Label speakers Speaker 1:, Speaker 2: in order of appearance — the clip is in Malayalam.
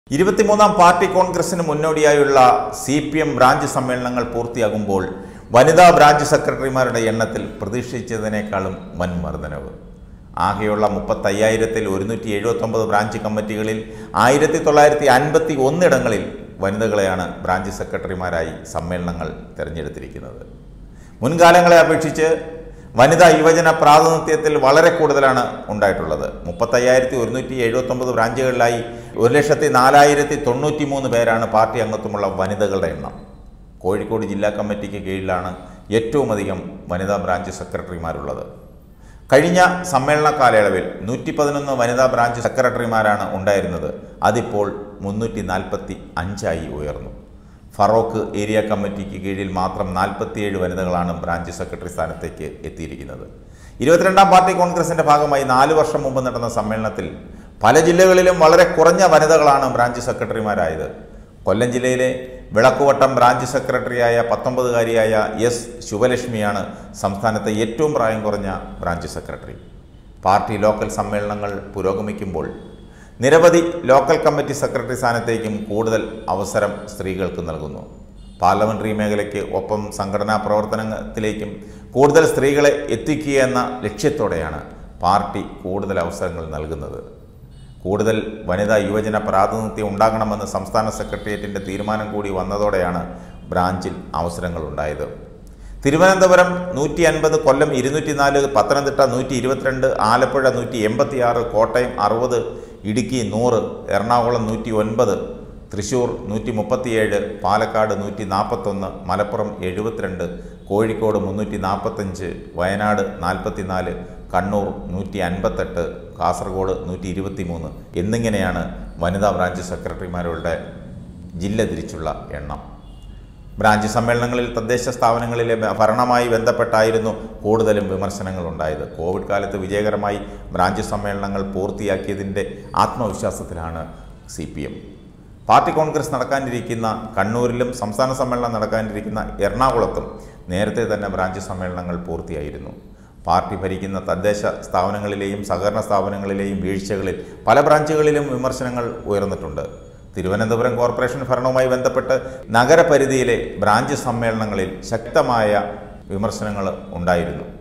Speaker 1: ഇരുപത്തിമൂന്നാം പാർട്ടി കോൺഗ്രസിന് മുന്നോടിയായുള്ള സി പി എം ബ്രാഞ്ച് സമ്മേളനങ്ങൾ പൂർത്തിയാകുമ്പോൾ വനിതാ ബ്രാഞ്ച് സെക്രട്ടറിമാരുടെ എണ്ണത്തിൽ പ്രതീക്ഷിച്ചതിനേക്കാളും വൻ വർധനവ് ആകെയുള്ള മുപ്പത്തയ്യായിരത്തിൽ ഒരുന്നൂറ്റി എഴുപത്തൊമ്പത് ബ്രാഞ്ച് കമ്മിറ്റികളിൽ ആയിരത്തി തൊള്ളായിരത്തി അൻപത്തി ഒന്നിടങ്ങളിൽ വനിതകളെയാണ് ബ്രാഞ്ച് സെക്രട്ടറിമാരായി സമ്മേളനങ്ങൾ തിരഞ്ഞെടുത്തിരിക്കുന്നത് മുൻകാലങ്ങളെ അപേക്ഷിച്ച് വനിതാ യുവജന പ്രാതിനിധ്യത്തിൽ വളരെ കൂടുതലാണ് ഉണ്ടായിട്ടുള്ളത് മുപ്പത്തയ്യായിരത്തി ഒരുന്നൂറ്റി എഴുപത്തൊമ്പത് ബ്രാഞ്ചുകളിലായി ഒരു ലക്ഷത്തി നാലായിരത്തി തൊണ്ണൂറ്റി മൂന്ന് പേരാണ് പാർട്ടി അംഗത്വമുള്ള വനിതകളുടെ എണ്ണം കോഴിക്കോട് ജില്ലാ കമ്മിറ്റിക്ക് കീഴിലാണ് ഏറ്റവും അധികം വനിതാ ബ്രാഞ്ച് സെക്രട്ടറിമാരുള്ളത് കഴിഞ്ഞ സമ്മേളന കാലയളവിൽ നൂറ്റി പതിനൊന്ന് വനിതാ ബ്രാഞ്ച് സെക്രട്ടറിമാരാണ് ഉണ്ടായിരുന്നത് അതിപ്പോൾ മുന്നൂറ്റി നാൽപ്പത്തി അഞ്ചായി ഉയർന്നു ഫറോക്ക് ഏരിയ കമ്മിറ്റിക്ക് കീഴിൽ മാത്രം നാൽപ്പത്തിയേഴ് വനിതകളാണ് ബ്രാഞ്ച് സെക്രട്ടറി സ്ഥാനത്തേക്ക് എത്തിയിരിക്കുന്നത് ഇരുപത്തിരണ്ടാം പാർട്ടി കോൺഗ്രസിന്റെ ഭാഗമായി നാല് വർഷം മുമ്പ് നടന്ന സമ്മേളനത്തിൽ പല ജില്ലകളിലും വളരെ കുറഞ്ഞ വനിതകളാണ് ബ്രാഞ്ച് സെക്രട്ടറിമാരായത് കൊല്ലം ജില്ലയിലെ വിളക്കുവട്ടം ബ്രാഞ്ച് സെക്രട്ടറിയായ പത്തൊമ്പതുകാരിയായ എസ് ശുഭലക്ഷ്മിയാണ് സംസ്ഥാനത്തെ ഏറ്റവും പ്രായം കുറഞ്ഞ ബ്രാഞ്ച് സെക്രട്ടറി പാർട്ടി ലോക്കൽ സമ്മേളനങ്ങൾ പുരോഗമിക്കുമ്പോൾ നിരവധി ലോക്കൽ കമ്മിറ്റി സെക്രട്ടറി സ്ഥാനത്തേക്കും കൂടുതൽ അവസരം സ്ത്രീകൾക്ക് നൽകുന്നു പാർലമെന്ററി മേഖലയ്ക്ക് ഒപ്പം സംഘടനാ പ്രവർത്തനത്തിലേക്കും കൂടുതൽ സ്ത്രീകളെ എത്തിക്കുക എന്ന ലക്ഷ്യത്തോടെയാണ് പാർട്ടി കൂടുതൽ അവസരങ്ങൾ നൽകുന്നത് കൂടുതൽ വനിതാ യുവജന പ്രാതിനിധ്യം ഉണ്ടാകണമെന്ന് സംസ്ഥാന സെക്രട്ടേറിയറ്റിൻ്റെ തീരുമാനം കൂടി വന്നതോടെയാണ് ബ്രാഞ്ചിൽ അവസരങ്ങൾ ഉണ്ടായത് തിരുവനന്തപുരം നൂറ്റി അൻപത് കൊല്ലം ഇരുന്നൂറ്റി നാല് പത്തനംതിട്ട നൂറ്റി ഇരുപത്തിരണ്ട് ആലപ്പുഴ നൂറ്റി എൺപത്തി ആറ് കോട്ടയം അറുപത് ഇടുക്കി നൂറ് എറണാകുളം നൂറ്റി ഒൻപത് തൃശൂർ നൂറ്റി മുപ്പത്തിയേഴ് പാലക്കാട് നൂറ്റി നാൽപ്പത്തൊന്ന് മലപ്പുറം എഴുപത്തിരണ്ട് കോഴിക്കോട് മുന്നൂറ്റി നാൽപ്പത്തഞ്ച് വയനാട് നാൽപ്പത്തിനാല് കണ്ണൂർ നൂറ്റി അൻപത്തെട്ട് കാസർഗോഡ് നൂറ്റി ഇരുപത്തി മൂന്ന് എന്നിങ്ങനെയാണ് വനിതാ ബ്രാഞ്ച് സെക്രട്ടറിമാരുടെ ജില്ല തിരിച്ചുള്ള എണ്ണം ബ്രാഞ്ച് സമ്മേളനങ്ങളിൽ തദ്ദേശ സ്ഥാപനങ്ങളിലെ ഭരണമായി ബന്ധപ്പെട്ടായിരുന്നു കൂടുതലും വിമർശനങ്ങൾ ഉണ്ടായത് കോവിഡ് കാലത്ത് വിജയകരമായി ബ്രാഞ്ച് സമ്മേളനങ്ങൾ പൂർത്തിയാക്കിയതിൻ്റെ ആത്മവിശ്വാസത്തിലാണ് C P M party congress നടക്കാനിരിക്കുന്ന കണ്ണൂരിലും സംസ്ഥാന സമ്മേളനം നടക്കാനിരിക്കുന്ന എറണാകുളത്തും നേരത്തെ തന്നെ ബ്രാഞ്ച് സമ്മേളനങ്ങൾ പൂർത്തിയായിരുന്നു പാർട്ടി ഭരിക്കുന്ന തദ്ദേശ സ്ഥാപനങ്ങളിലെയും സഹകരണ സ്ഥാപനങ്ങളിലെയും വീഴ്ചകളിൽ പല ബ്രാഞ്ചുകളിലും വിമർശനങ്ങൾ ഉയർന്നിട്ടുണ്ട് തിരുവനന്തപുരം കോർപ്പറേഷൻ ഭരണവുമായി ബന്ധപ്പെട്ട് നഗരപരിധിയിലെ ബ്രാഞ്ച് സമ്മേളനങ്ങളിൽ ശക്തമായ വിമർശനങ്ങൾ ഉണ്ടായിരുന്നു